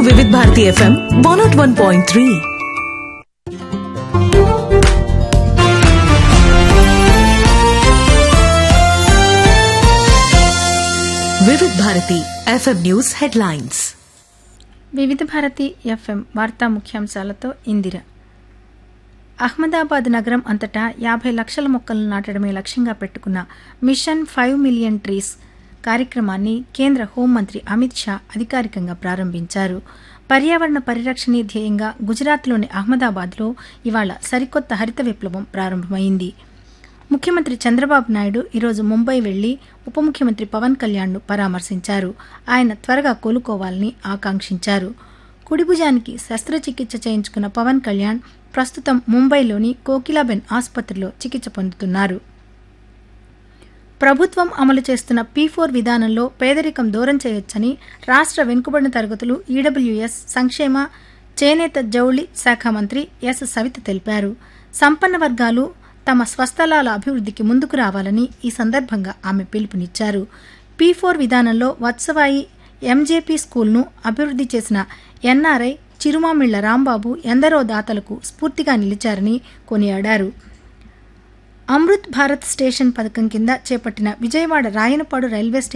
వివిధ Bharati FM one nought one point three Vividh Bharati FM news headlines వివిధ Bharati FM వార్తా ముఖ్యాంశాలతో ఇందిర అహ్మదాబాద్ నగరం అంతటా యాభై లక్షల మొక్కలను నాటడమే లక్ష్యంగా పెట్టుకున్న మిషన్ ఫైవ్ మిలియన్ ట్రీస్ కార్యక్రమాన్ని కేంద్ర హోంమంత్రి అమిత్ షా అధికారికంగా ప్రారంభించారు పర్యావరణ పరిరక్షణే ధ్యేయంగా గుజరాత్లోని అహ్మదాబాద్లో ఇవాళ సరికొత్త హరిత విప్లవం ప్రారంభమైంది ముఖ్యమంత్రి చంద్రబాబు నాయుడు ఈరోజు ముంబై వెళ్లి ఉప ముఖ్యమంత్రి పవన్ కళ్యాణ్ను పరామర్శించారు ఆయన త్వరగా కోలుకోవాలని ఆకాంక్షించారు కుడిభుజానికి శస్త్రచికిత్స చేయించుకున్న పవన్ కళ్యాణ్ ప్రస్తుతం ముంబైలోని కోకిలాబెన్ ఆసుపత్రిలో చికిత్స పొందుతున్నారు ప్రభుత్వం అమలు చేస్తున్న పీ ఫోర్ విధానంలో పేదరికం దూరం చేయొచ్చని రాష్ట్ర వెనుకబడిన తరగతులు ఈడబ్ల్యూఎస్ సంక్షేమ చేనేత జౌళి శాఖ మంత్రి ఎస్ సవిత తెలిపారు సంపన్న వర్గాలు తమ స్వస్థలాల అభివృద్ధికి ముందుకు రావాలని ఈ సందర్భంగా ఆమె పిలుపునిచ్చారు పీ ఫోర్ విధానంలో వత్సవాయి ఎంజేపీ స్కూల్ను అభివృద్ధి చేసిన ఎన్ఆర్ఐ చిరుమామిళ్ల రాంబాబు ఎందరో దాతలకు స్ఫూర్తిగా నిలిచారని కొనియాడారు అమృత్ భారత్ స్టేషన్ పథకం కింద చేపట్టిన విజయవాడ రాయనపాడు రైల్వే స్టేషన్